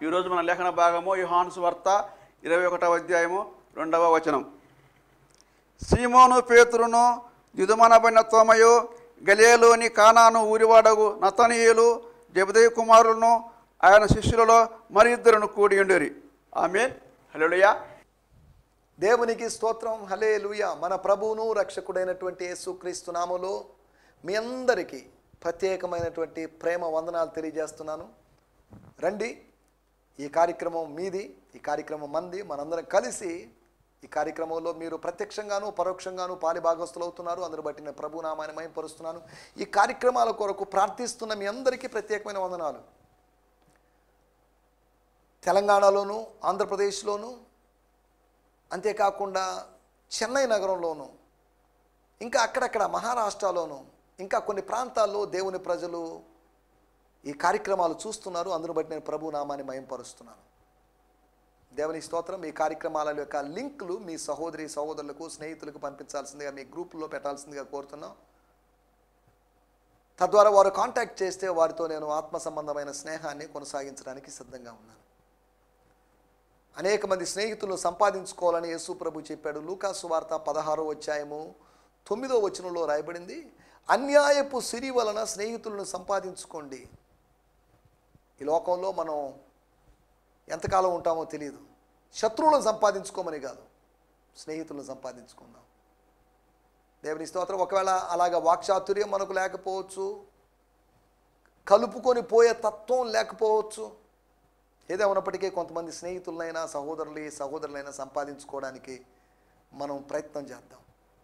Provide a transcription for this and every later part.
ఈరోజు మన లేఖన భాగము యుహాన్స్ వార్త ఇరవై ఒకటవ అధ్యాయము రెండవ వచనం సీమోను పేతురును యుధమనబడిన తోమయు గలియలోని కానాను ఊరివాడగు నతనీయులు జబదయ్య కుమారులను ఆయన శిష్యులలో మరి ఇద్దరును కూడి ఉండేరి ఆమె హలోయా దేవునికి స్తోత్రం హలే మన ప్రభువును రక్షకుడైనటువంటి యేసుక్రీస్తు నామములో మీ అందరికీ ప్రత్యేకమైనటువంటి ప్రేమ వందనాలు తెలియజేస్తున్నాను రండి ఈ కార్యక్రమం మీది ఈ కార్యక్రమం మంది మనందరం కలిసి ఈ కార్యక్రమంలో మీరు ప్రత్యక్షంగాను పరోక్షంగాను పాలిభాగస్తులు అవుతున్నారు అందరు బట్టి నేను ప్రభు నామాన్ని మయంపరుస్తున్నాను ఈ కార్యక్రమాల కొరకు ప్రార్థిస్తున్న మీ అందరికీ ప్రత్యేకమైన వందనాలు తెలంగాణలోను ఆంధ్రప్రదేశ్లోను అంతేకాకుండా చెన్నై నగరంలోను ఇంకా అక్కడక్కడ మహారాష్ట్రలోను ఇంకా కొన్ని ప్రాంతాల్లో దేవుని ప్రజలు ఈ కార్యక్రమాలు చూస్తున్నారు అందును బట్టి నేను ప్రభు నామాన్ని మయంపరుస్తున్నాను దేవుని స్తోత్రం ఈ కార్యక్రమాల యొక్క లింకులు మీ సహోదరి సహోదరులకు స్నేహితులకు పంపించాల్సిందిగా మీ గ్రూపుల్లో పెట్టాల్సిందిగా కోరుతున్నాం తద్వారా వారు కాంటాక్ట్ చేస్తే వారితో నేను ఆత్మ సంబంధమైన స్నేహాన్ని కొనసాగించడానికి సిద్ధంగా ఉన్నాను అనేక మంది స్నేహితులను సంపాదించుకోవాలని యేసు ప్రభు చెప్పాడు లూకాసు వార్త పదహారో అధ్యాయము తొమ్మిదో వచనంలో రాయబడింది అన్యాయపు సిరి వలన స్నేహితులను సంపాదించుకోండి ఈ లోకంలో మనం ఎంతకాలం ఉంటామో తెలియదు శత్రువులను సంపాదించుకోమని కాదు స్నేహితులను సంపాదించుకుందాం దేవుని స్తోత్రం ఒకవేళ అలాగ వాక్చాతుర్యం మనకు లేకపోవచ్చు కలుపుకొని పోయే తత్వం లేకపోవచ్చు ఏదేమన్నప్పటికీ కొంతమంది స్నేహితులనైనా సహోదరులు సహోదరులైనా సంపాదించుకోవడానికి మనం ప్రయత్నం చేద్దాం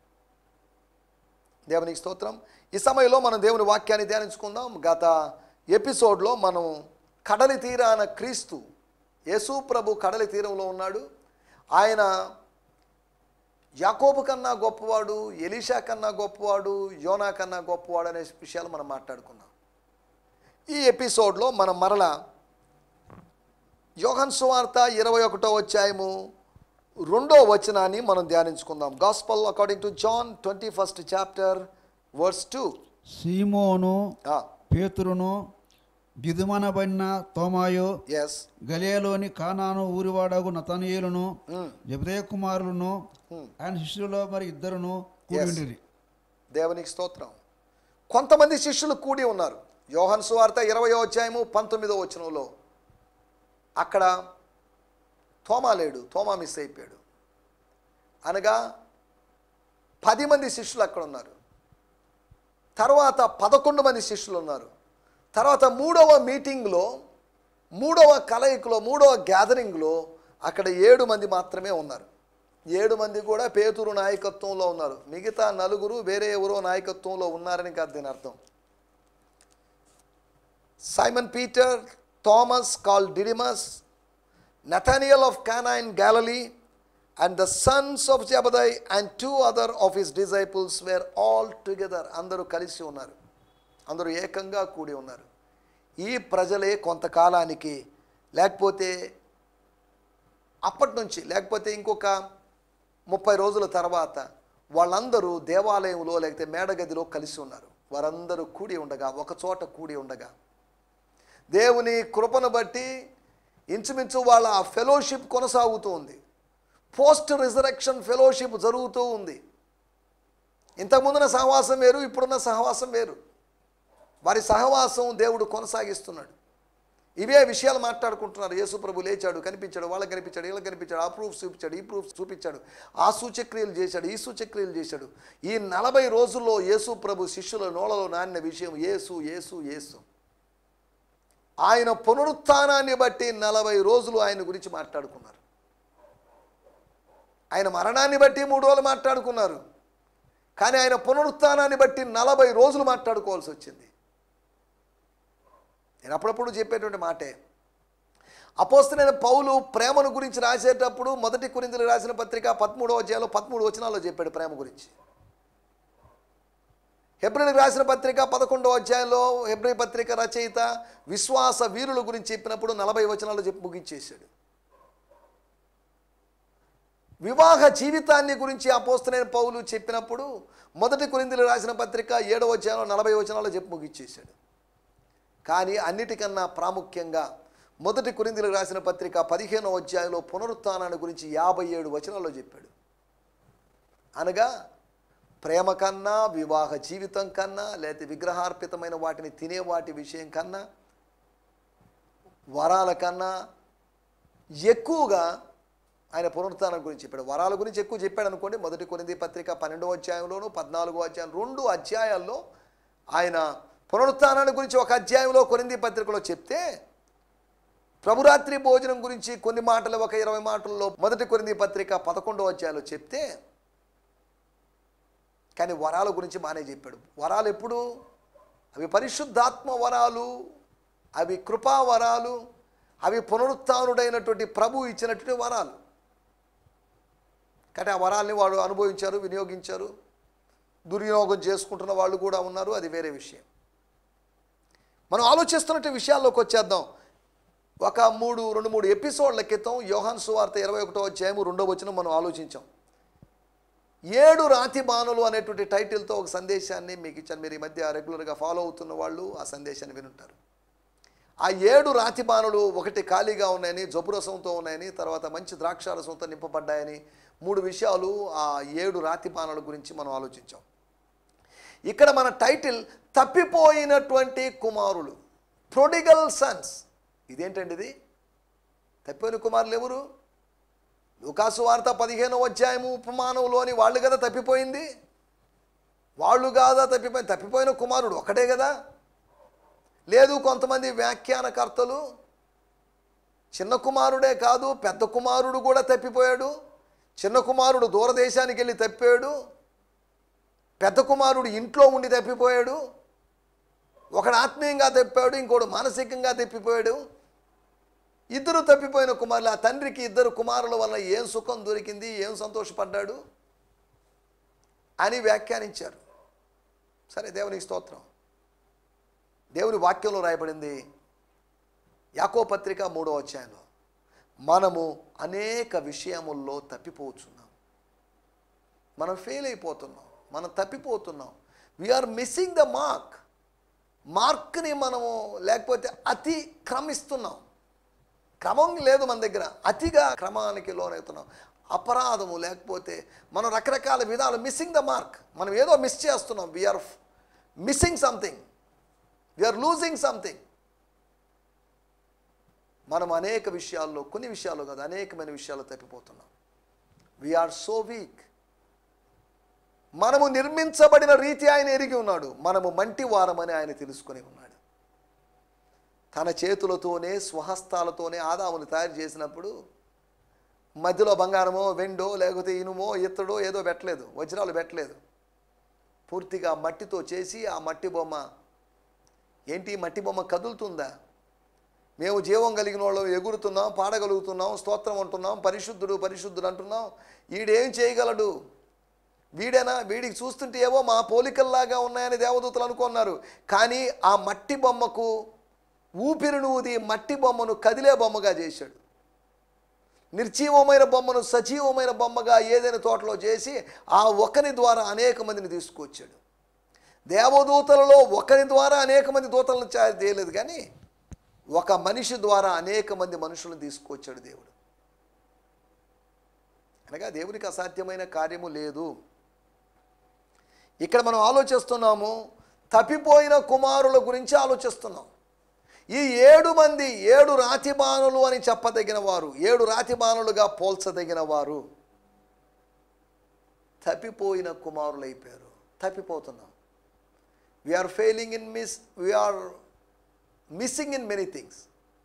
దేవునికి స్తోత్రం ఈ సమయంలో మనం దేవుని వాక్యాన్ని ధ్యానించుకుందాం గత ఎపిసోడ్లో మనం కడలి తీరాన క్రీస్తు యేసు ప్రభు కడలి తీరంలో ఉన్నాడు ఆయన యాకోబు కన్నా గొప్పవాడు ఎలీషా కన్నా గొప్పవాడు యోనా కన్నా గొప్పవాడు అనే విషయాలు మనం మాట్లాడుకున్నాం ఈ ఎపిసోడ్లో మనం మరలా యోహన్ సువార్త ఇరవై ఒకటో అధ్యాయము రెండో వచనాన్ని మనం ధ్యానించుకుందాం gospel according to John twenty first chapter verse two సీమోను పేతురును దిదుమనబడిన తోమాయు ఎస్ గలియలోని కానాను ఊరివాడగు నతనీయులను జబదయ కుమారులను ఆయన శిష్యులలో మరి ఇద్దరును కూడి Yes. ఉండిరి దేవునికి స్తోత్రం కొంతమంది శిష్యులు కూడి ఉన్నారు యోహన్ సువార్త ఇరవయో అధ్యాయము పంతొమ్మిదో వచనంలో అక్కడ తోమా లేడు తోమా మిస్ అయిపోయాడు అనగా పది మంది శిష్యులు అక్కడ ఉన్నారు తర్వాత పదకొండు మంది శిష్యులు ఉన్నారు తర్వాత మూడవ మీటింగ్లో మూడవ కలయికలో మూడవ గ్యాదరింగ్లో అక్కడ ఏడు మంది మాత్రమే ఉన్నారు ఏడు మంది కూడా పేతురు నాయకత్వంలో ఉన్నారు మిగతా నలుగురు వేరే ఎవరో నాయకత్వంలో ఉన్నారని కాదు దీని అర్థం Simon Peter Thomas call Didymus Nathanael of Cana in Galilee and the sons of Zebedee and two other of his disciples were all together అందరూ కలిసి ఉన్నారు అందరూ ఏకంగా కూడి ఉన్నారు ఈ ప్రజలే కొంతకాలానికి లేకపోతే అప్పటి నుంచి లేకపోతే ఇంకొక ముప్పై రోజుల తర్వాత వాళ్ళందరూ దేవాలయంలో లేకపోతే మేడగదిలో కలిసి ఉన్నారు వారందరూ కూడి ఉండగా ఒక చోట కూడి ఉండగా దేవుని కృపను బట్టి ఇంచుమించు వాళ్ళ ఆ ఫెలోషిప్ కొనసాగుతూ ఉంది పోస్ట్ రిజరక్షన్ ఫెలోషిప్ జరుగుతూ ఉంది ఇంతకుముందున సహవాసం వేరు ఇప్పుడున్న సహవాసం వేరు వారి సహవాసం దేవుడు కొనసాగిస్తున్నాడు ఇవే విషయాలు మాట్లాడుకుంటున్నారు యేసు ప్రభు లేచాడు కనిపించాడు వాళ్ళకి కనిపించాడు వీళ్ళకి కనిపించాడు ఆ ప్రూఫ్ చూపించాడు ఈ ప్రూఫ్ చూపించాడు ఆ సూచక్రియలు చేశాడు ఈ సూచక్రియలు చేశాడు ఈ నలభై రోజుల్లో యేసు ప్రభు శిష్యుల నోళ్ళలో నానిన విషయం యేసు యేసు యేసు ఆయన పునరుత్థానాన్ని బట్టి నలభై రోజులు ఆయన గురించి మాట్లాడుకున్నారు ఆయన మరణాన్ని బట్టి మూడు రోజులు మాట్లాడుకున్నారు కానీ ఆయన పునరుత్థానాన్ని బట్టి నలభై రోజులు మాట్లాడుకోవాల్సి వచ్చింది నేను అప్పుడప్పుడు చెప్పేటువంటి మాటే అపోస్తులైన పౌలు ప్రేమను గురించి రాసేటప్పుడు మొదటి కురిందులు రాసిన పత్రిక పదమూడవ అధ్యాయంలో పదమూడు వచనాల్లో చెప్పాడు ప్రేమ గురించి హెబ్రిలకు రాసిన పత్రిక పదకొండవ అధ్యాయంలో హెబ్రి పత్రిక రచయిత విశ్వాస వీరుల గురించి చెప్పినప్పుడు నలభై వచనాలు చెప్పి ముగించేశాడు వివాహ జీవితాన్ని గురించి అపోస్తలైన పౌలు చెప్పినప్పుడు మొదటి కొరిందులు రాసిన పత్రిక ఏడవ అధ్యాయంలో నలభై వచనాలు చెప్పి ముగించేశాడు కానీ అన్నిటికన్నా ప్రాముఖ్యంగా మొదటి కొరిందీలకు రాసిన పత్రిక పదిహేనో అధ్యాయంలో పునరుత్థానాన్ని గురించి యాభై ఏడు వచనాల్లో చెప్పాడు అనగా ప్రేమ కన్నా వివాహ జీవితం కన్నా లేకపోతే విగ్రహార్పితమైన వాటిని తినే వాటి విషయం కన్నా వరాల కన్నా ఎక్కువగా ఆయన పునరుత్థానం గురించి చెప్పాడు వరాల గురించి ఎక్కువ చెప్పాడు అనుకోండి మొదటి కొరింది పత్రిక పన్నెండో అధ్యాయంలోను పద్నాలుగో అధ్యాయం రెండు అధ్యాయాల్లో ఆయన పునరుత్థానాన్ని గురించి ఒక అధ్యాయంలో కొరింది పత్రికలో చెప్తే ప్రభురాత్రి భోజనం గురించి కొన్ని మాటలు ఒక ఇరవై మాటల్లో మొదటి కొరింది పత్రిక పదకొండో అధ్యాయంలో చెప్తే కానీ వరాల గురించి బాగానే చెప్పాడు వరాలు ఎప్పుడు అవి పరిశుద్ధాత్మ వరాలు అవి కృపా వరాలు అవి పునరుత్డైనటువంటి ప్రభు ఇచ్చినటువంటి వరాలు కానీ ఆ వరాల్ని వాడు అనుభవించారు వినియోగించారు దుర్వినియోగం చేసుకుంటున్న వాళ్ళు కూడా ఉన్నారు అది వేరే విషయం మనం ఆలోచిస్తున్నట్టు విషయాల్లోకి వచ్చేద్దాం ఒక మూడు రెండు మూడు ఎపిసోడ్ల క్రితం యోహాన్ సువార్త ఇరవై ఒకటో అధ్యాయము రెండో వచ్చిన మనం ఆలోచించాం ఏడు రాతి బాణులు అనేటువంటి టైటిల్తో ఒక సందేశాన్ని మీకు ఇచ్చాను మీరు ఈ మధ్య రెగ్యులర్గా ఫాలో అవుతున్న వాళ్ళు ఆ సందేశాన్ని వినుంటారు ఆ ఏడు రాతి బాణులు ఒకటి ఖాళీగా ఉన్నాయని జబ్బు రసంతో ఉన్నాయని తర్వాత మంచి ద్రాక్షారసంతో నింపబడ్డాయని మూడు విషయాలు ఆ ఏడు రాతి బాణుల గురించి మనం ఆలోచించాం ఇక్కడ మన టైటిల్ తప్పిపోయినటువంటి కుమారులు ప్రొడిగల్ సన్స్ ఇదేంటండి ఇది తప్పిపోయిన కుమారులు ఎవరు లూకాసు వార్త పదిహేనో అధ్యాయము ఉపమానంలోని వాళ్ళు కదా తప్పిపోయింది వాళ్ళు కాదా తప్పిపోయిన తప్పిపోయిన కుమారుడు ఒకటే కదా లేదు కొంతమంది వ్యాఖ్యానకర్తలు చిన్న కుమారుడే కాదు పెద్ద కుమారుడు కూడా తప్పిపోయాడు చిన్న కుమారుడు దూరదేశానికి వెళ్ళి తప్పాడు పెద్ద కుమారుడు ఇంట్లో ఉండి తప్పిపోయాడు ఒకడు ఆత్మీయంగా తప్పాడు ఇంకోడు మానసికంగా తప్పిపోయాడు ఇద్దరు తప్పిపోయిన కుమారులు ఆ తండ్రికి ఇద్దరు కుమారుల వల్ల ఏం సుఖం దొరికింది ఏం సంతోషపడ్డాడు అని వ్యాఖ్యానించారు సరే దేవునికి స్తోత్రం దేవుని వాక్యంలో రాయబడింది యాకో పత్రిక మూడో అధ్యాయంలో మనము అనేక విషయముల్లో తప్పిపోతున్నాం మనం ఫెయిల్ అయిపోతున్నాం మనం తప్పిపోతున్నాం వీఆర్ మిస్సింగ్ ద మార్క్ మార్క్ని మనము లేకపోతే అతి క్రమిస్తున్నాం క్రమం లేదు మన దగ్గర అతిగా క్రమానికి లోనవుతున్నాం అపరాధము లేకపోతే మనం రకరకాల విధాలు మిస్సింగ్ ద మార్క్ మనం ఏదో మిస్ చేస్తున్నాం we're missing something we're losing something మనం అనేక విషయాల్లో కొన్ని విషయాల్లో కాదు అనేకమైన విషయాల్లో తప్పిపోతున్నాం వీఆర్ సో వీక్ మనము నిర్మించబడిన రీతి ఆయన ఎరిగి ఉన్నాడు మనము మంటి వారమని ఆయన తెలుసుకొని ఉన్నాడు తన చేతులతోనే స్వహస్తాలతోనే ఆదాముని తయారు చేసినప్పుడు మధ్యలో బంగారమో వెండో లేకపోతే ఇనుమో ఇత్తడో ఏదో పెట్టలేదు వజ్రాలు పెట్టలేదు పూర్తిగా మట్టితో చేసి ఆ మట్టి బొమ్మ ఏంటి ఈ మట్టి బొమ్మ కదులుతుందా మేము జీవం కలిగిన వాళ్ళు ఎగురుతున్నాం పాడగలుగుతున్నాం స్తోత్రం అంటున్నాం పరిశుద్ధుడు పరిశుద్ధుడు అంటున్నాం వీడేం చేయగలడు వీడేనా వీడికి చూస్తుంటే ఏవో మా పోలికల్లాగా ఉన్నాయని దేవదూతలు అనుకున్నారు కానీ ఆ మట్టి బొమ్మకు ఊపిరిని ఊది మట్టి బొమ్మను కదిలే బొమ్మగా చేశాడు నిర్జీవమైన బొమ్మను సజీవమైన బొమ్మగా ఏదైనా తోటలో చేసి ఆ ఒకరి ద్వారా అనేక మందిని తీసుకొచ్చాడు దేవదూతలలో ఒకరి ద్వారా అనేక మంది దూతలను చా- చేయలేదు కానీ ఒక మనిషి ద్వారా అనేక మంది మనుషులను తీసుకొచ్చాడు దేవుడు అనగా దేవునికి అసాధ్యమైన కార్యము లేదు ఇక్కడ మనం ఆలోచిస్తున్నాము తప్పిపోయిన కుమారుల గురించి ఆలోచిస్తున్నాం ఈ ఏడు మంది ఏడు రాతిబాణులు అని చెప్పదగిన వారు ఏడు రాతిబాణులుగా పోల్చదగిన వారు తప్పిపోయిన కుమారులు అయిపోయారు తప్పిపోతున్నాం we're failing in miss we're missing in many things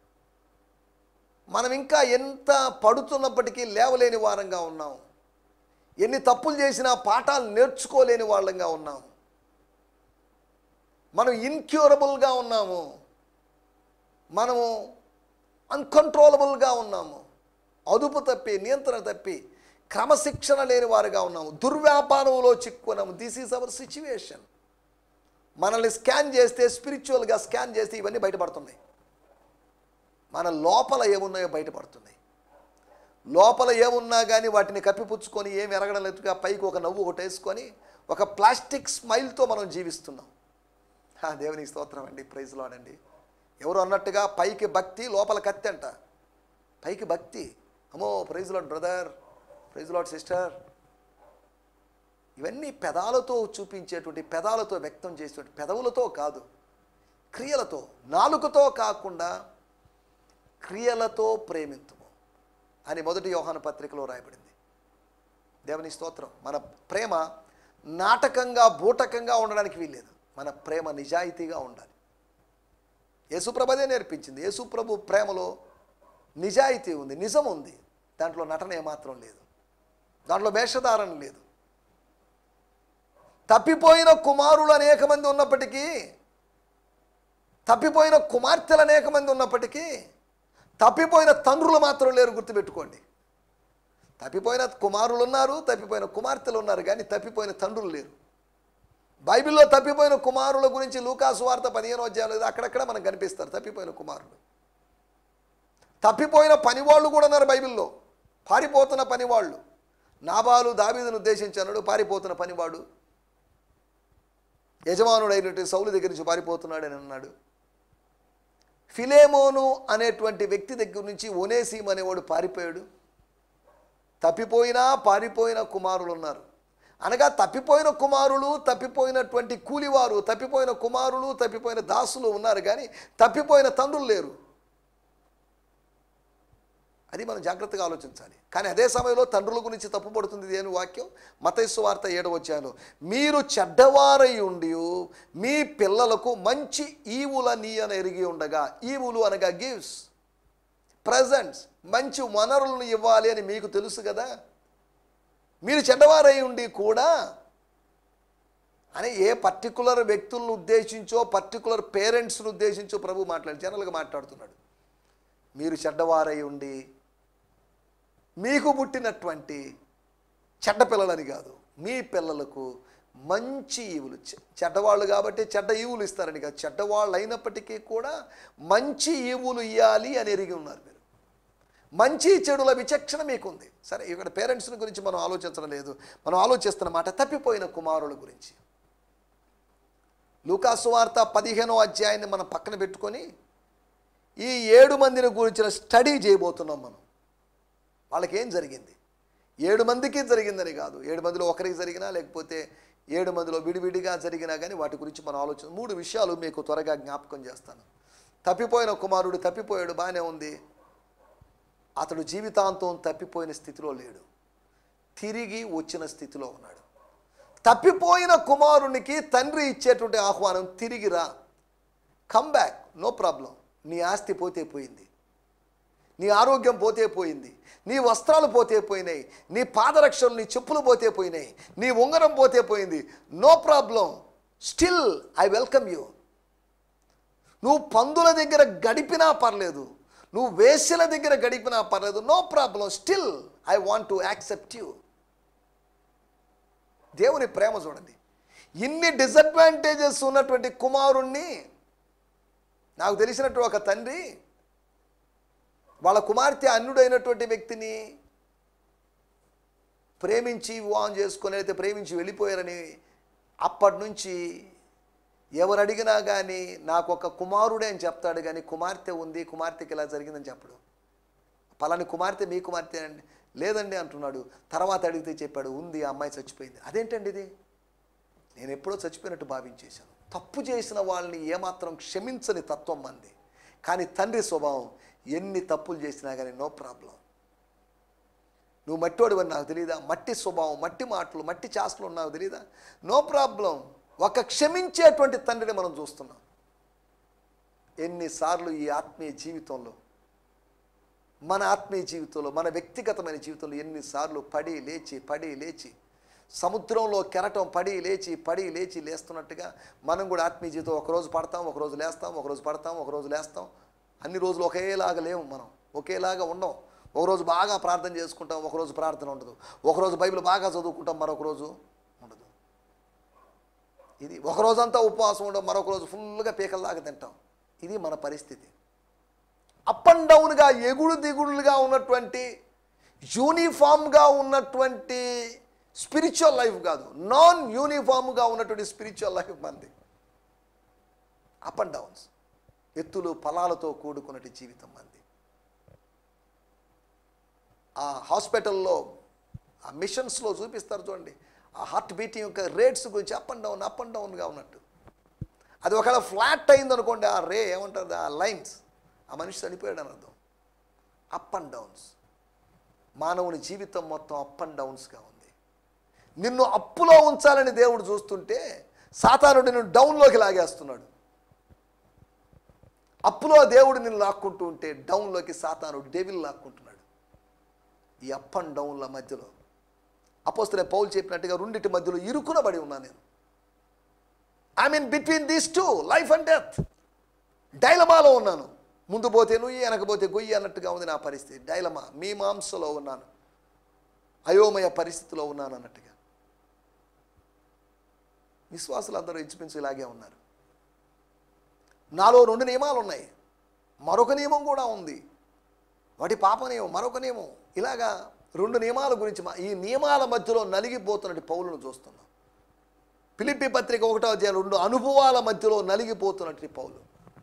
మనం ఇంకా ఎంత పడుతున్నప్పటికీ లేవలేని వారంగా ఉన్నాం ఎన్ని తప్పులు చేసినా పాఠాలు నేర్చుకోలేని వాళ్ళంగా ఉన్నాం మనం ఇన్క్యూరబుల్గా ఉన్నాము మనము అన్కంట్రోలబుల్గా ఉన్నాము అదుపు తప్పి నియంత్రణ తప్పి క్రమశిక్షణ లేని వారుగా ఉన్నాము దుర్వ్యాపారంలో చిక్కున్నాము దిస్ ఈజ్ అవర్ సిచ్యువేషన్ మనల్ని స్కాన్ చేస్తే స్పిరిచువల్గా స్కాన్ చేస్తే ఇవన్నీ బయటపడుతున్నాయి మన లోపల ఏమున్నాయో బయటపడుతున్నాయి లోపల ఏమున్నా కానీ వాటిని కప్పిపుచ్చుకొని ఏం ఎరగడం లేదుగా పైకి ఒక నవ్వు ఒకటి వేసుకొని ఒక ప్లాస్టిక్ స్మైల్తో మనం జీవిస్తున్నాం ఆ, దేవునికి స్తోత్రం అండి ప్రైజ్ లాడండి ఎవరు అన్నట్టుగా పైకి భక్తి లోపల కత్తి అంట పైకి భక్తి అమ్మో praise lord brother praise lord sister ఇవన్నీ పెదాలతో చూపించేటువంటి పెదాలతో వ్యక్తం చేసేటువంటి పెదవులతో కాదు క్రియలతో నాలుకతో కాకుండా క్రియలతో ప్రేమింతుము అని మొదటి యోహాను పత్రికలో రాయబడింది దేవుని స్తోత్రం మన ప్రేమ నాటకంగా బూటకంగా ఉండడానికి వీల్లేదు మన ప్రేమ నిజాయితీగా ఉండాలి యేసుప్రభదే నేర్పించింది యేసుప్రభు ప్రేమలో నిజాయితీ ఉంది నిజం ఉంది దాంట్లో నటన ఏమాత్రం లేదు దాంట్లో వేషధారణ లేదు తప్పిపోయిన కుమారులు అనేక మంది ఉన్నప్పటికీ తప్పిపోయిన కుమార్తెలు అనేక మంది ఉన్నప్పటికీ తప్పిపోయిన తండ్రులు మాత్రం లేరు గుర్తుపెట్టుకోండి తప్పిపోయిన కుమారులు ఉన్నారు తప్పిపోయిన కుమార్తెలు ఉన్నారు కానీ తప్పిపోయిన తండ్రులు లేరు బైబిల్లో తప్పిపోయిన కుమారుల గురించి లూకాసు వార్త పదిహేను అధ్యాయులు అక్కడక్కడ మనకు కనిపిస్తారు తప్పిపోయిన కుమారులు తప్పిపోయిన పనివాళ్ళు కూడా ఉన్నారు బైబిల్లో పారిపోతున్న పనివాళ్ళు నాబాలు దావీదును ఉద్దేశించాడు పారిపోతున్న పనివాడు యజమానుడైనటువంటి సౌలు దగ్గర నుంచి పారిపోతున్నాడని అన్నాడు ఫిలేమోను అనేటువంటి వ్యక్తి దగ్గర నుంచి ఒనేసీం అనేవాడు పారిపోయాడు తప్పిపోయినా పారిపోయిన కుమారులు ఉన్నారు అనగా తప్పిపోయిన కుమారులు తప్పిపోయినటువంటి కూలివారు తప్పిపోయిన కుమారులు తప్పిపోయిన దాసులు ఉన్నారు కానీ తప్పిపోయిన తండ్రులు లేరు అది మనం జాగ్రత్తగా ఆలోచించాలి కానీ అదే సమయంలో తండ్రుల గురించి తప్పుపడుతుంది దేని వాక్యం మతైస్సు వార్త ఏడవచ్చాను మీరు చెడ్డవారై ఉండి మీ పిల్లలకు మంచి ఈవుల నీయన ఎరిగి ఉండగా ఈవులు అనగా గివ్స్ ప్రజెంట్స్ మంచి వనరులను ఇవ్వాలి అని మీకు తెలుసు కదా మీరు చెడ్డవారై ఉండి కూడా అని ఏ పర్టికులర్ వ్యక్తులను ఉద్దేశించో పర్టికులర్ పేరెంట్స్ను ఉద్దేశించో ప్రభు మాట్లాడి జనరల్గా మాట్లాడుతున్నాడు మీరు చెడ్డవారై ఉండి మీకు పుట్టినటువంటి చెడ్డ పిల్లలని కాదు మీ పిల్లలకు మంచి ఈవులు చె- చెడ్డవాళ్ళు కాబట్టి చెడ్డ ఈవులు ఇస్తారని కాదు చెడ్డవాళ్ళు అయినప్పటికీ కూడా మంచి ఈవులు ఇవ్వాలి అని ఎరిగి ఉన్నారు మీరు మంచి చెడుల విచక్షణ మీకుంది సరే ఇక్కడ పేరెంట్స్ని గురించి మనం ఆలోచించడం లేదు మనం ఆలోచిస్తున్న మాట తప్పిపోయిన కుమారుల గురించి లూకాసు వార్త పదిహేనో అధ్యాయాన్ని మనం పక్కన పెట్టుకొని ఈ ఏడు మందిని గురించిన స్టడీ చేయబోతున్నాం మనం వాళ్ళకి ఏం జరిగింది ఏడు మందికి జరిగిందని కాదు ఏడు మందిలో ఒకరికి జరిగినా లేకపోతే ఏడు మందిలో విడివిడిగా జరిగినా కానీ వాటి గురించి మనం ఆలోచన మూడు విషయాలు మీకు త్వరగా జ్ఞాపకం చేస్తాను తప్పిపోయిన కుమారుడు తప్పిపోయాడు బాగానే ఉంది అతడు జీవితాంతం తప్పిపోయిన స్థితిలో లేడు తిరిగి వచ్చిన స్థితిలో ఉన్నాడు తప్పిపోయిన కుమారునికి తండ్రి ఇచ్చేటువంటి ఆహ్వానం తిరిగి రా కమ్ బ్యాక్ నో ప్రాబ్లం నీ ఆస్తి పోతే పోయింది నీ ఆరోగ్యం పోతే పోయింది నీ వస్త్రాలు పోతే పోయినాయి నీ పాదరక్షలు నీ చెప్పులు పోతే పోయినాయి నీ ఉంగరం పోతే పోయింది no problem still I welcome you నువ్వు పందుల దగ్గర గడిపినా పర్లేదు నువ్వు వేశ్యల దగ్గర గడిపినా పర్లేదు no problem still I want to accept you దేవుని ప్రేమ చూడండి ఇన్ని డిసడ్వాంటేజెస్ ఉన్నటువంటి కుమారుణ్ణి నాకు తెలిసినట్టు ఒక తండ్రి వాళ్ళ కుమార్తె అన్యుడైనటువంటి వ్యక్తిని ప్రేమించి వివాహం చేసుకొని అయితే ప్రేమించి వెళ్ళిపోయారని అప్పటి నుంచి ఎవరు అడిగినా కానీ నాకు ఒక కుమారుడే అని చెప్తాడు కానీ కుమార్తె ఉంది కుమార్తెకి ఇలా జరిగిందని చెప్పడు పలాని కుమార్తె మీ కుమార్తె అండి లేదండి అంటున్నాడు తర్వాత అడిగితే చెప్పాడు ఉంది ఆ అమ్మాయి చచ్చిపోయింది అదేంటండి ఇది నేను ఎప్పుడో చచ్చిపోయినట్టు భావించేశాను తప్పు చేసిన వాళ్ళని ఏమాత్రం క్షమించని తత్వం మంది కానీ తండ్రి స్వభావం ఎన్ని తప్పులు చేసినా కానీ నో ప్రాబ్లం నువ్వు మట్టోడు అని నాకు తెలియదా మట్టి స్వభావం మట్టి మాటలు మట్టి చేష్టలు నాకు తెలియదా నో ప్రాబ్లం ఒక క్షమించేటువంటి తండ్రిని మనం చూస్తున్నాం ఎన్నిసార్లు ఈ ఆత్మీయ జీవితంలో మన ఆత్మీయ జీవితంలో మన వ్యక్తిగతమైన జీవితంలో ఎన్నిసార్లు పడి లేచి పడి లేచి సముద్రంలో కెరటం పడి లేచి పడి లేచి లేస్తున్నట్టుగా మనం కూడా ఆత్మీయ జీవితం ఒకరోజు పడతాం ఒకరోజు లేస్తాం ఒకరోజు పడతాం ఒకరోజు లేస్తాం అన్ని రోజులు ఒకేలాగా లేవు మనం ఒకేలాగా ఉండం ఒకరోజు బాగా ప్రార్థన చేసుకుంటాం ఒకరోజు ప్రార్థన ఉండదు ఒకరోజు బైబిల్ బాగా చదువుకుంటాం మరొక రోజు ఉండదు ఇది ఒక రోజంతా ఉపవాసం ఉండవు మరొక రోజు ఫుల్గా పీకల్లాగా తింటాం ఇది మన పరిస్థితి అప్ అండ్ డౌన్గా ఎగుడు దిగుడులుగా ఉన్నటువంటి యూనిఫామ్గా ఉన్నటువంటి స్పిరిచువల్ లైఫ్ కాదు నాన్ యూనిఫామ్గా ఉన్నటువంటి స్పిరిచువల్ లైఫ్ మంది అప్ అండ్ డౌన్స్ ఎత్తులు ఫలాలతో కూడుకున్నటి జీవితం మంది ఆ హాస్పిటల్లో ఆ మిషన్స్లో చూపిస్తారు చూడండి ఆ హార్ట్ బీటింగ్ యొక్క రేట్స్ గురించి up and down up and డౌన్గా ఉన్నట్టు అది ఒకవేళ ఫ్లాట్ అయింది అనుకోండి ఆ రే ఏమంటారు ఆ లైన్స్ ఆ మనిషి చనిపోయాడు అని అర్థం అప్ అండ్ డౌన్స్ మానవుని జీవితం మొత్తం అప్ అండ్ డౌన్స్గా ఉంది నిన్ను అప్పులో ఉంచాలని దేవుడు చూస్తుంటే సాతానుడు నిన్ను డౌన్లోకి లాగేస్తున్నాడు అప్పులో దేవుడు నిన్ను లాక్కుంటూ ఉంటే డౌన్లోకి సాతానుడు డెవిల్ లాక్కుంటున్నాడు ఈ అప్ అండ్ డౌన్ల మధ్యలో అపోస్తలే పౌలు చెప్పినట్టుగా రెండింటి మధ్యలో ఇరుకునబడి ఉన్నా నేను I mean between these two life and death డైలమాలో ఉన్నాను ముందు పోతే నువ్వు వెనక పోతే గొయ్యి అన్నట్టుగా ఉంది నా పరిస్థితి డైలమా మీ మాంసలో ఉన్నాను అయోమయ పరిస్థితిలో ఉన్నాను అన్నట్టుగా విశ్వాసులు అందరూ ఇంచుమించు ఇలాగే ఉన్నారు నాలో రెండు నియమాలు ఉన్నాయి మరొక నియమం కూడా ఉంది వాటి పాప నియమం మరొక నియమం ఇలాగా రెండు నియమాల గురించి మా- ఈ నియమాల మధ్యలో నలిగిపోతున్నటి పౌలను చూస్తున్నాం ఫిలిప్పి పత్రిక ఒకటో అధ్యాయం రెండు అనుభవాల మధ్యలో నలిగిపోతున్నట్టు పౌలు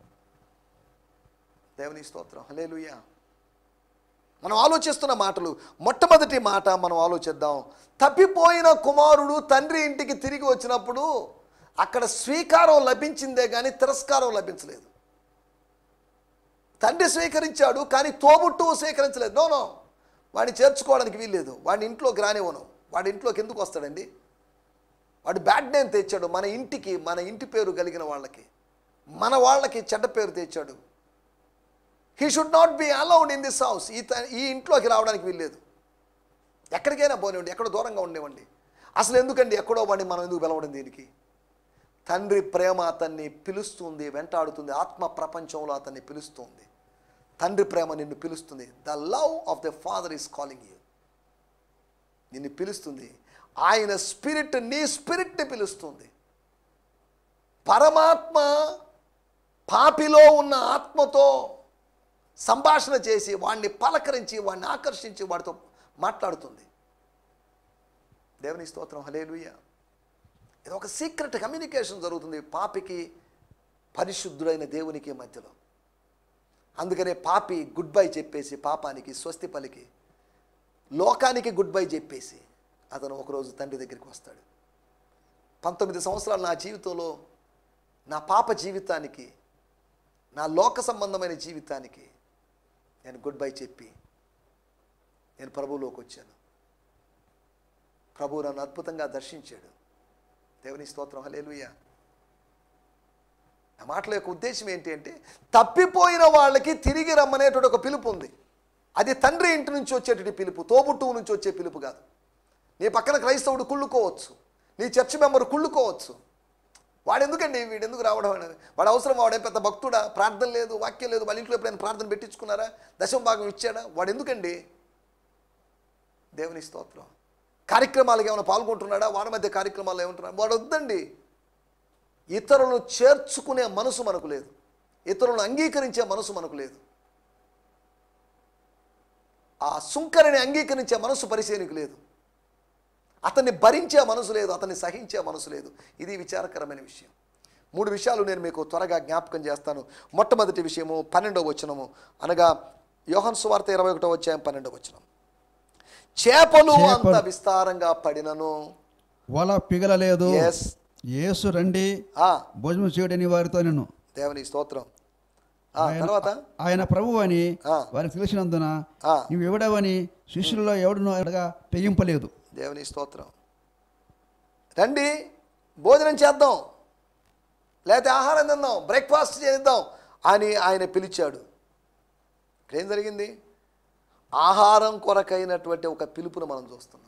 దేవుని స్తోత్రం హలేలుయా మనం ఆలోచిస్తున్న మాటలు మొట్టమొదటి మాట మనం ఆలోచిద్దాం తప్పిపోయిన కుమారుడు తండ్రి ఇంటికి తిరిగి వచ్చినప్పుడు అక్కడ స్వీకారం లభించిందే కానీ తిరస్కారం లభించలేదు తండ్రి స్వీకరించాడు కానీ తోబుట్టువు స్వీకరించలేదు నో నో వాడిని చేర్చుకోవడానికి వీల్లేదు వాడిని ఇంట్లోకి రానివ్వను వాడి ఇంట్లోకి ఎందుకు వస్తాడండి వాడు బ్యాడ్ నేమ్ తెచ్చాడు మన ఇంటికి మన ఇంటి పేరు కలిగిన వాళ్ళకి మన వాళ్ళకి చెడ్డ పేరు తెచ్చాడు he should not be allowed in this house ఈ త- ఈ ఇంట్లోకి రావడానికి వీల్లేదు ఎక్కడికైనా పోనివ్వండి ఎక్కడో దూరంగా ఉండేవండి అసలు ఎందుకండి ఎక్కడో వాడిని మనం ఎందుకు పిలవడం దీనికి తండ్రి ప్రేమ అతన్ని పిలుస్తుంది వెంటాడుతుంది ఆత్మ ప్రపంచంలో అతన్ని పిలుస్తుంది తండ్రి ప్రేమ నిన్ను పిలుస్తుంది the love of the father is calling you నిన్ను పిలుస్తుంది ఆయన స్పిరిట్ నీ స్పిరిట్ని పిలుస్తుంది పరమాత్మ పాపిలో ఉన్న ఆత్మతో సంభాషణ చేసి వాడిని పలకరించి వాడిని ఆకర్షించి వాడితో మాట్లాడుతుంది దేవుని స్తోత్రం హలేలుయ్య ఇది ఒక సీక్రెట్ కమ్యూనికేషన్ జరుగుతుంది పాపికి పరిశుద్ధుడైన దేవునికి మధ్యలో అందుకనే పాపి గుడ్ బై చెప్పేసి పాపానికి స్వస్తి పలికి లోకానికి గుడ్ బై చెప్పేసి అతను ఒకరోజు తండ్రి దగ్గరికి వస్తాడు పంతొమ్మిది సంవత్సరాలు నా జీవితంలో నా పాప జీవితానికి నా లోక సంబంధమైన జీవితానికి నేను గుడ్ బై చెప్పి నేను ప్రభువులోకి వచ్చాను ప్రభువు నన్ను అద్భుతంగా దర్శించాడు దేవుని స్తోత్రం హలేలుయ్య ఆ మాటల యొక్క ఉద్దేశం ఏంటి అంటే తప్పిపోయిన వాళ్ళకి తిరిగి రమ్మనేటువంటి ఒక పిలుపు ఉంది అది తండ్రి ఇంటి నుంచి వచ్చేటువంటి పిలుపు తోబుట్టువు నుంచి వచ్చే పిలుపు కాదు నీ పక్కన క్రైస్తవుడు కుళ్ళుకోవచ్చు నీ చర్చ్ మెంబర్ కుళ్ళుకోవచ్చు వాడు ఎందుకండి వీడు ఎందుకు రావడం అనేది వాడు అవసరం వాడే పెద్ద భక్తుడా ప్రార్థన లేదు వాక్యం లేదు వాళ్ళ ఇంట్లో ఎప్పుడైనా ప్రార్థన పెట్టించుకున్నారా దశమ భాగం ఇచ్చాడా వాడు ఎందుకండి దేవుని స్తోత్రం కార్యక్రమాలకు ఏమైనా పాల్గొంటున్నాడా వాడి మధ్య కార్యక్రమాల్లో ఏమంటున్నాడు వాడు వద్దండి ఇతరులను చేర్చుకునే మనసు మనకు లేదు ఇతరులను అంగీకరించే మనసు మనకు లేదు ఆ సుంకరిని అంగీకరించే మనసు పరిశీలికి లేదు అతన్ని భరించే మనసు లేదు అతన్ని సహించే మనసు లేదు ఇది విచారకరమైన విషయం మూడు విషయాలు నేను మీకు త్వరగా జ్ఞాపకం చేస్తాను మొట్టమొదటి విషయము పన్నెండవ వచనము అనగా యోహన్ సువార్త ఇరవై ఒకటో వచ్చాయం పన్నెండవ వచనం చేపలు చేపలు. అంత విస్తారంగా పడినను వల పిగలలేదు ఎస్ యేసు రండి భోజనం చేయడని వారితో నేను దేవుని స్తోత్రం ఆ, తర్వాత ఆయన ప్రభు అని ఆ. వారికి తెలిసినందున ఆ. నువ్వు ఎవడవని శిష్యులలో ఎవడునో అడగా తెగింపలేదు దేవుని స్తోత్రం రండి భోజనం చేద్దాం లేకపోతే ఆహారం తిందాం బ్రేక్ఫాస్ట్ చేద్దాం అని ఆయన పిలిచాడు ఇక్కడ ఏం జరిగింది ఆహారం కొరకైనటువంటి ఒక పిలుపును మనం చూస్తున్నాం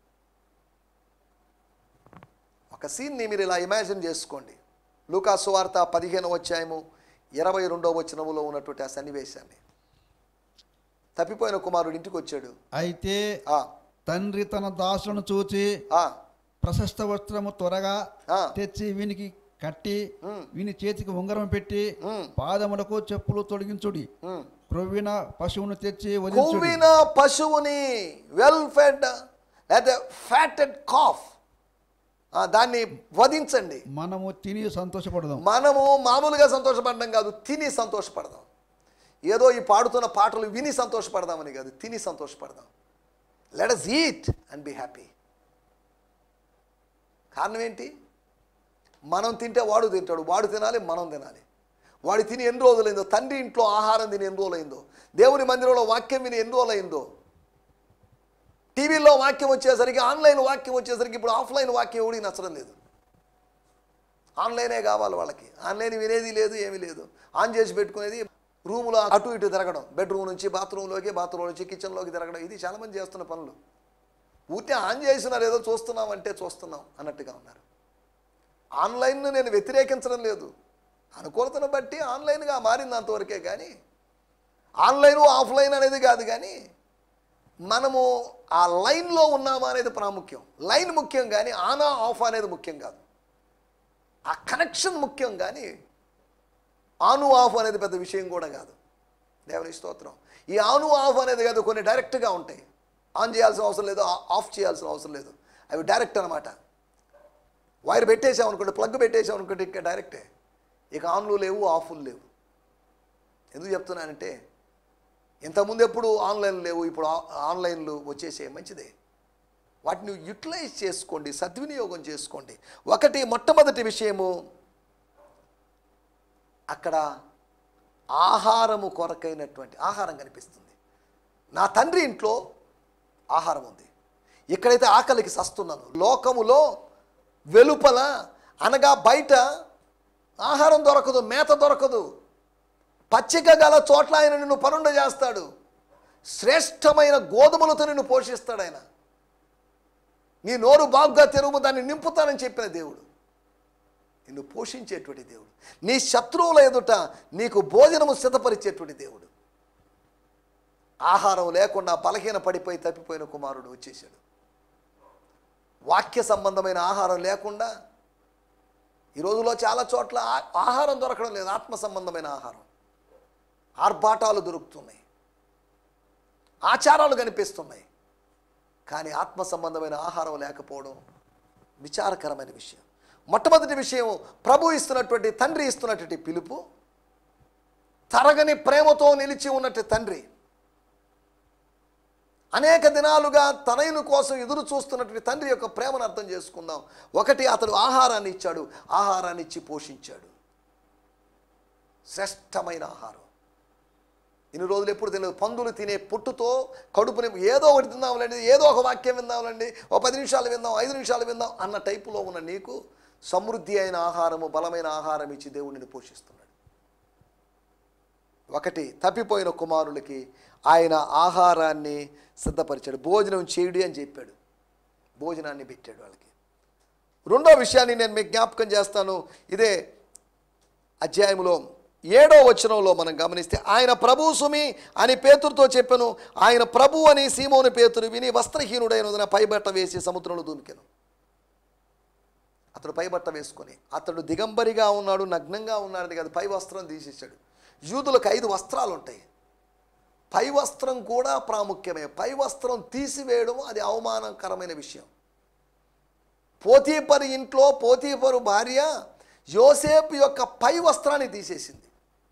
ఒక సీన్ని మీరు ఇలా ఇమాజిన్ చేసుకోండి లూకాసు వార్త పదిహేను అధ్యాయము ఇరవై రెండవ వచనములో ఉన్నటువంటి ఆ సన్నివేశాన్ని తప్పిపోయిన కుమారుడు ఇంటికి వచ్చాడు అయితే ఆ, తండ్రి తన దాసులను చూచి ఆ, ప్రశస్త వస్త్రము త్వరగా ఆ. తెచ్చి వీనికి కట్టి ఉమ్. వీని చేతికి ఉంగరం పెట్టి ఉమ్. పాదములకు చెప్పులు తొలగించుడి ఉమ్. క్రొవ్విన పశువును తెచ్చి వదిలించుడి కొవ్విన పశువుని వెల్ ఫెడ్ లేదా ఫ్యాటెడ్ కాఫ్ ఆ, దాన్ని వధించండి మనము తిని సంతోషపడదాం మనము మామూలుగా సంతోషపడడం కాదు తిని సంతోషపడదాం ఏదో ఈ పాడుతున్న పాటలు విని సంతోషపడదామని కాదు తిని సంతోషపడదాం let us eat and be happy కారణం ఏంటి మనం తింటే వాడు తింటాడు వాడు తినాలి మనం తినాలి వాడు తిని ఎన్ని రోజులైందో తండ్రి ఇంట్లో ఆహారం తిని ఎన్ని రోజులైందో దేవుని మందిరంలో వాక్యం విని ఎన్ని రోజులైందో టీవీలో వాక్యం వచ్చేసరికి ఆన్లైన్ వాక్యం వచ్చేసరికి ఇప్పుడు ఆఫ్లైన్ వాక్యం ఎవడికి నచ్చడం లేదు ఆన్లైనే కావాలి వాళ్ళకి ఆన్లైన్ వినేది లేదు ఏమీ లేదు ఆన్ చేసి పెట్టుకునేది రూములో అటు ఇటు తిరగడం బెడ్రూమ్ నుంచి బాత్రూంలోకి బాత్రూమ్ నుంచి కిచెన్లోకి తిరగడం ఇది చాలామంది చేస్తున్న పనులు ఊరికే ఆన్ చేసినారు ఏదో చూస్తున్నాం అంటే చూస్తున్నాం అన్నట్టుగా ఉన్నారు ఆన్లైన్ను నేను వ్యతిరేకించడం లేదు అనుకూలతను బట్టి ఆన్లైన్గా మారింది అంతవరకే కానీ ఆన్లైన్ ఆఫ్లైన్ అనేది కాదు కానీ మనము ఆ లైన్లో ఉన్నామా అనేది ప్రాముఖ్యం లైన్ ముఖ్యం కానీ ఆన్ ఆఫ్ అనేది ముఖ్యం కాదు ఆ కనెక్షన్ ముఖ్యం కానీ ఆను ఆఫ్ అనేది పెద్ద విషయం కూడా కాదు దేవుని స్తోత్రం ఈ ఆను ఆఫ్ అనేది కాదు కొన్ని డైరెక్ట్గా ఉంటాయి ఆన్ చేయాల్సిన అవసరం లేదు ఆ- ఆఫ్ చేయాల్సిన అవసరం లేదు అవి డైరెక్ట్ అనమాట వైర్ పెట్టేసాం అనుకోండి ప్లగ్ పెట్టేసాం అనుకోండి ఇంకా డైరెక్టే ఇక ఆన్లు లేవు ఆఫ్లు లేవు ఎందుకు చెప్తున్నానంటే ఇంతకుముందు ఎప్పుడు ఆన్లైన్ లేవు ఇప్పుడు ఆ- ఆన్లైన్లు వచ్చేసే మంచిదే వాటిని యూటిలైజ్ చేసుకోండి సద్వినియోగం చేసుకోండి ఒకటి మొట్టమొదటి విషయము అక్కడ ఆహారము కొరకైనటువంటి ఆహారం కనిపిస్తుంది నా తండ్రి ఇంట్లో ఆహారం ఉంది ఇక్కడైతే ఆకలికి సస్తున్నాను లోకములో వెలుపల అనగా బయట ఆహారం దొరకదు మేత దొరకదు పచ్చిక గల చోట్ల ఆయన నిన్ను పనుండ చేస్తాడు శ్రేష్టమైన గోధుమలతో నిన్ను పోషిస్తాడు ఆయన నీ నోరు బాగుగా తెరువు దాన్ని నింపుతానని చెప్పిన దేవుడు నిన్ను పోషించేటువంటి దేవుడు నీ శత్రువుల ఎదుట నీకు భోజనము సిద్ధపరిచేటువంటి దేవుడు ఆహారం లేకుండా బలహీన పడిపోయి తప్పిపోయిన కుమారుడు వచ్చేసాడు వాక్య సంబంధమైన ఆహారం లేకుండా ఈ రోజులో చాలా చోట్ల ఆ- ఆహారం దొరకడం లేదు ఆత్మ సంబంధమైన ఆహారం ఆర్భాటాలు దొరుకుతున్నాయి ఆచారాలు కనిపిస్తున్నాయి కానీ ఆత్మ సంబంధమైన ఆహారం లేకపోవడం విచారకరమైన విషయం మొట్టమొదటి విషయం ప్రభు ఇస్తున్నటువంటి తండ్రి ఇస్తున్నటువంటి పిలుపు తరగని ప్రేమతో నిలిచి ఉన్నట్టు తండ్రి అనేక దినాలుగా తనయుని కోసం ఎదురు చూస్తున్నటువంటి తండ్రి యొక్క ప్రేమను అర్థం చేసుకుందాం ఒకటి అతడు ఆహారాన్ని ఇచ్చాడు ఆహారాన్ని ఇచ్చి పోషించాడు శ్రేష్టమైన ఆహారం ఇన్ని రోజులు ఎప్పుడు తినలేదు పందులు తినే పొట్టుతో కడుపుని ఏదో ఒకటి తిందాంలేండి ఏదో ఒక వాక్యం విందాంలేండి ఓ పది నిమిషాలు విందాం ఐదు నిమిషాలు విందాం అన్న టైపులో ఉన్న నీకు సమృద్ధి అయిన ఆహారము బలమైన ఆహారం ఇచ్చి దేవుడిని పోషిస్తున్నాడు ఒకటి తప్పిపోయిన కుమారులకి ఆయన ఆహారాన్ని సిద్ధపరిచాడు భోజనం చేయుడి అని చెప్పాడు భోజనాన్ని పెట్టాడు వాళ్ళకి రెండో విషయాన్ని నేను మీకు జ్ఞాపకం చేస్తాను ఇదే అధ్యాయంలో ఏడో వచనంలో మనం గమనిస్తే ఆయన ప్రభు సుమి అని పేతురుతో చెప్పాను ఆయన ప్రభు అని సీమోని పేతురు విని వస్త్రహీనుడైన పైబట్ట వేసి సముద్రంలో దూమికెను అతడు పైబట్ట వేసుకొని అతడు దిగంబరిగా ఉన్నాడు నగ్నంగా ఉన్నాడు కాదు పై వస్త్రం తీసేసాడు యూదులకు ఐదు వస్త్రాలు ఉంటాయి పై వస్త్రం కూడా ప్రాముఖ్యమే పై వస్త్రం తీసివేయడం అది అవమానకరమైన విషయం పోతీపరి ఇంట్లో పోతీపరు భార్య యోసేపు యొక్క పై వస్త్రాన్ని తీసేసింది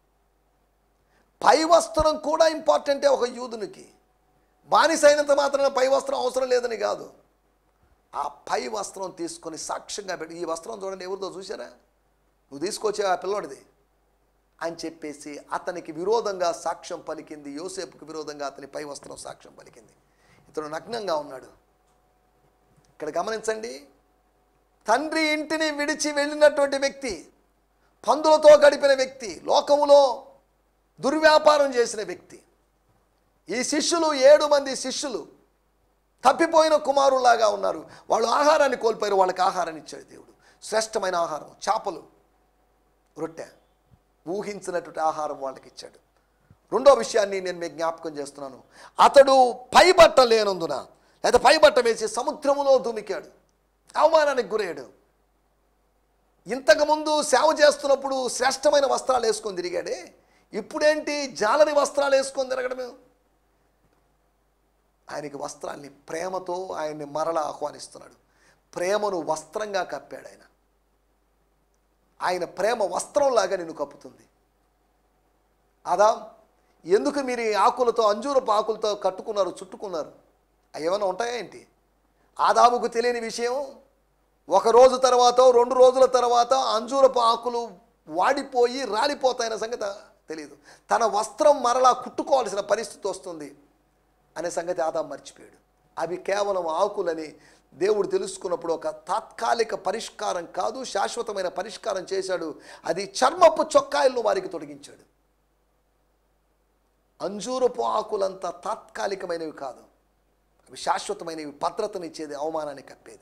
పై వస్త్రం కూడా ఇంపార్టెంటే ఒక యూదునికి బానిస అయినంత మాత్రాన పై వస్త్రం అవసరం లేదని కాదు ఆ పై వస్త్రం తీసుకొని సాక్ష్యంగా పెట్టి ఈ వస్త్రం చూడండి ఎవరితో చూసారా నువ్వు తీసుకొచ్చే ఆ పిల్లోడిది అని చెప్పేసి అతనికి విరోధంగా సాక్ష్యం పలికింది యోసేపుకు విరోధంగా అతని పై వస్త్రం సాక్ష్యం పలికింది ఇతడు నగ్నంగా ఉన్నాడు ఇక్కడ గమనించండి తండ్రి ఇంటిని విడిచి వెళ్ళినటువంటి వ్యక్తి పందులతో గడిపిన వ్యక్తి లోకములో దుర్వ్యాపారం చేసిన వ్యక్తి ఈ శిష్యులు ఏడు మంది శిష్యులు తప్పిపోయిన కుమారులాగా ఉన్నారు వాళ్ళు ఆహారాన్ని కోల్పోయారు వాళ్ళకి ఆహారాన్ని ఇచ్చాడు దేవుడు శ్రేష్టమైన ఆహారం చేపలు రొట్టె ఊహించినటువంటి ఆహారం వాళ్ళకి ఇచ్చాడు రెండో విషయాన్ని నేను మీకు జ్ఞాపకం చేస్తున్నాను అతడు పైబట్ట లేనందున లేదా పైబట్ట వేసి సముద్రములో దుమికాడు అవమానానికి గురయ్యాడు ఇంతకుముందు సేవ చేస్తున్నప్పుడు శ్రేష్టమైన వస్త్రాలు వేసుకొని తిరిగాడే ఇప్పుడేంటి జాలరి వస్త్రాలు వేసుకొని తిరగడమే ఆయనకి వస్త్రాల్ని ప్రేమతో ఆయన్ని మరలా ఆహ్వానిస్తున్నాడు ప్రేమను వస్త్రంగా కప్పాడు ఆయన ఆయన ప్రేమ వస్త్రంలాగా నిన్ను కప్పుతుంది అదా ఎందుకు మీరు ఈ ఆకులతో అంజూరపు ఆకులతో కట్టుకున్నారు చుట్టుకున్నారు అవి ఏమైనా ఉంటాయా ఏంటి ఆదాముకు తెలియని విషయం ఒక రోజు తర్వాత రెండు రోజుల తర్వాత అంజూరపు ఆకులు వాడిపోయి రాలిపోతాయన్న సంగతి తెలియదు తన వస్త్రం మరలా కుట్టుకోవాల్సిన పరిస్థితి వస్తుంది అనే సంగతి ఆదాం మర్చిపోయాడు అవి కేవలం ఆకులని దేవుడు తెలుసుకున్నప్పుడు ఒక తాత్కాలిక పరిష్కారం కాదు శాశ్వతమైన పరిష్కారం చేశాడు అది చర్మపు చొక్కాయలను వారికి తొలగించాడు అంజూరపు ఆకులంత తాత్కాలికమైనవి కాదు అవి శాశ్వతమైనవి భద్రతనిచ్చేది అవమానాన్ని కప్పేది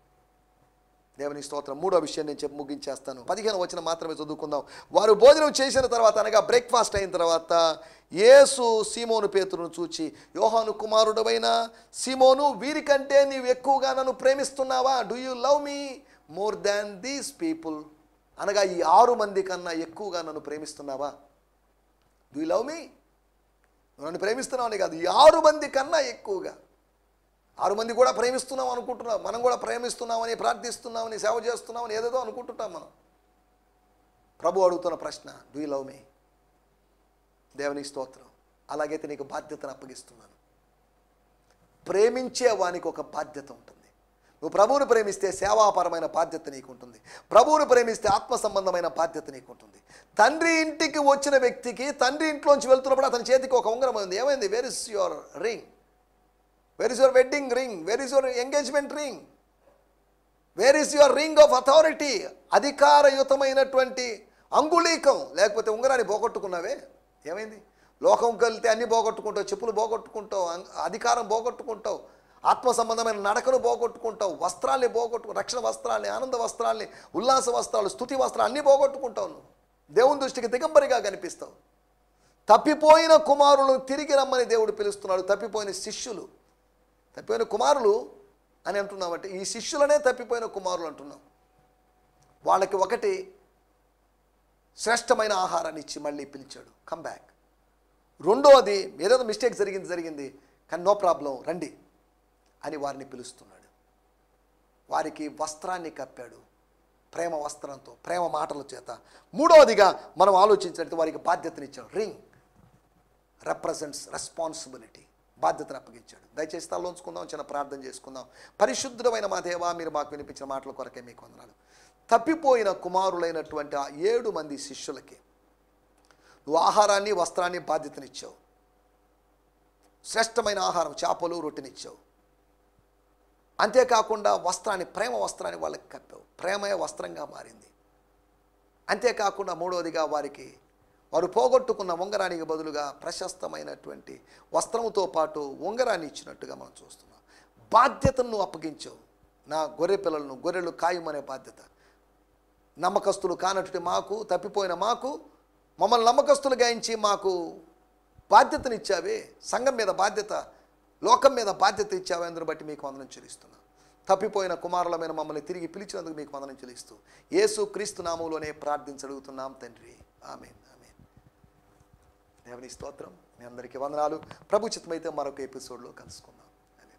దేవుని స్తోత్రం మూడో విషయం నేను చెప్పి ముగించేస్తాను పదిహేను వచ్చిన మాత్రమే చదువుకుందాం వారు భోజనం చేసిన తర్వాత అనగా బ్రేక్ఫాస్ట్ అయిన తర్వాత యేసు సీమోను పేతురును చూచి యోహాను కుమారుడవైన సీమోను వీరికంటే నీవు ఎక్కువగా నన్ను ప్రేమిస్తున్నావా do you love me more than these people అనగా ఈ ఆరు మంది కన్నా ఎక్కువగా నన్ను ప్రేమిస్తున్నావా డూ యూ లవ్ మీ నువ్వు నన్ను ప్రేమిస్తున్నావని కాదు ఈ ఆరు మంది కన్నా ఎక్కువగా ఆరు మంది కూడా ప్రేమిస్తున్నాం అనుకుంటున్నాం మనం కూడా ప్రేమిస్తున్నామని ప్రార్థిస్తున్నామని సేవ చేస్తున్నామని ఏదేదో అనుకుంటుంటాం మనం ప్రభు అడుగుతున్న ప్రశ్న డూ యూ లవ్ మీ దేవుని స్తోత్రం అలాగైతే నీకు బాధ్యతను అప్పగిస్తున్నాను ప్రేమించే వానికి ఒక బాధ్యత ఉంటుంది నువ్వు ప్రభువుని ప్రేమిస్తే సేవాపరమైన బాధ్యత నీకు ఉంటుంది ప్రభువుని ప్రేమిస్తే ఆత్మ సంబంధమైన బాధ్యత నీకు ఉంటుంది తండ్రి ఇంటికి వచ్చిన వ్యక్తికి తండ్రి ఇంట్లోంచి వెళ్తున్నప్పుడు అతని చేతికి ఒక ఉంగరం ఉంది ఏమైంది where is your ring where is your wedding ring where is your engagement ring where is your ring of authority అధికారయుతమైనటువంటి అంగుళీకం లేకపోతే ఉంగరాన్ని పోగొట్టుకున్నావే ఏమైంది లోకంకి వెళ్తే అన్ని పోగొట్టుకుంటావు చెప్పులు పోగొట్టుకుంటావు అం- అధికారం పోగొట్టుకుంటావు ఆత్మ సంబంధమైన నడకను పోగొట్టుకుంటావు వస్త్రాల్ని పోగొట్టుకు రక్షణ వస్త్రాల్ని ఆనంద వస్త్రాల్ని ఉల్లాస వస్త్రాలు స్థుతి వస్త్రాలు అన్నీ పోగొట్టుకుంటావు నువ్వు దేవుని దృష్టికి దిగంబరిగా కనిపిస్తావు తప్పిపోయిన కుమారులను తిరిగి రమ్మని దేవుడు పిలుస్తున్నాడు తప్పిపోయిన శిష్యులు తప్పిపోయిన కుమారులు అని అంటున్నామంటే ఈ శిష్యులనే తప్పిపోయిన కుమారులు అంటున్నాం వాళ్ళకి ఒకటి శ్రేష్టమైన ఆహారాన్ని ఇచ్చి మళ్ళీ పిలిచాడు కమ్ బ్యాక్ రెండోది ఏదో మిస్టేక్ జరిగింది జరిగింది కానీ నో ప్రాబ్లం రండి అని వారిని పిలుస్తున్నాడు వారికి వస్త్రాన్ని కప్పాడు ప్రేమ వస్త్రంతో ప్రేమ మాటల చేత మూడవదిగా మనం ఆలోచించినట్టు వారికి బాధ్యతనిచ్చాడు రింగ్ రిప్రజెంట్స్ రెస్పాన్సిబిలిటీ బాధ్యతను అప్పగించాడు దయచేసి తలలోంచుకుందాం చిన్న ప్రార్థన చేసుకుందాం పరిశుద్ధమైన మా దేవా మీరు మాకు వినిపించిన మాటల కొరకే మీకు వందనాలు తప్పిపోయిన కుమారులైనటువంటి ఆ ఏడు మంది శిష్యులకి నువ్వు ఆహారాన్ని వస్త్రాన్ని బాధ్యతనిచ్చావు శ్రేష్టమైన ఆహారం చేపలు రొట్టెనిచ్చావు అంతేకాకుండా వస్త్రాన్ని ప్రేమ వస్త్రాన్ని వాళ్ళకి కప్పావు ప్రేమే వస్త్రంగా మారింది అంతేకాకుండా మూడవదిగా వారికి వారు పోగొట్టుకున్న ఉంగరానికి బదులుగా ప్రశస్తమైనటువంటి వస్త్రముతో పాటు ఉంగరాన్ని ఇచ్చినట్టుగా మనం చూస్తున్నాం బాధ్యతను నువ్వు అప్పగించావు నా గొర్రె పిల్లలను గొర్రెలు కాయమనే బాధ్యత నమ్మకస్తులు కానటువంటి మాకు తప్పిపోయిన మాకు మమ్మల్ని నమ్మకస్తులు గాయించి మాకు బాధ్యతనిచ్చావే సంఘం మీద బాధ్యత లోకం మీద బాధ్యత ఇచ్చావే అందుని బట్టి మీకు వందనం చెల్లిస్తున్నా తప్పిపోయిన కుమారులమైన మమ్మల్ని తిరిగి పిలిచినందుకు మీకు వందనం చెల్లిస్తూ యేసు క్రీస్తు నామంలోనే ప్రార్థించడుగుతున్నాం తండ్రి ఆమె ఆమె దేవుని స్తోత్రం మీ అందరికీ వందనాలు ప్రభు చిత్తమైతే మరొక ఎపిసోడ్లో కలుసుకుందాం ఆమేన్.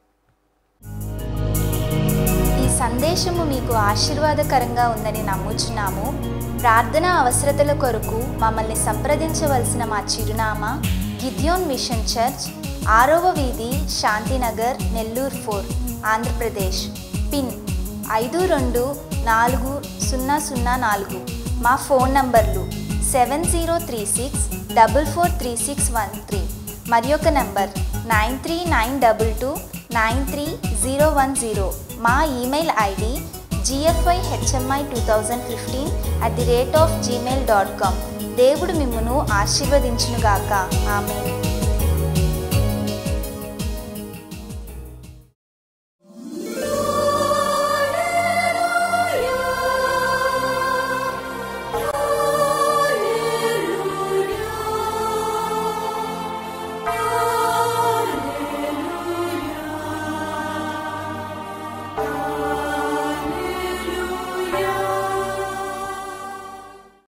ఈ సందేశము మీకు ఆశీర్వాదకరంగా ఉందని నమ్ముచున్నాము ప్రార్థన అవసరతల కొరకు మమ్మల్ని సంప్రదించవలసిన మా చిరునామా గిద్యోన్ మిషన్ చర్చ్ ఆరవ వీధి శాంతినగర్ నెల్లూరు ఫోర్ ఆంధ్రప్రదేశ్ పిన్ ఐదు రెండు నాలుగు సున్నా సున్నా నాలుగు మా ఫోన్ నంబర్లు seven zero three six double four three six one three మరి ఒక number nine three nine double two nine three zero one zero మా email ID GFI HMI two thousand fifteen at the rate of Gmail dot com దేవుడు మిమ్మును ఆశీర్వదించునుగాక ఆమె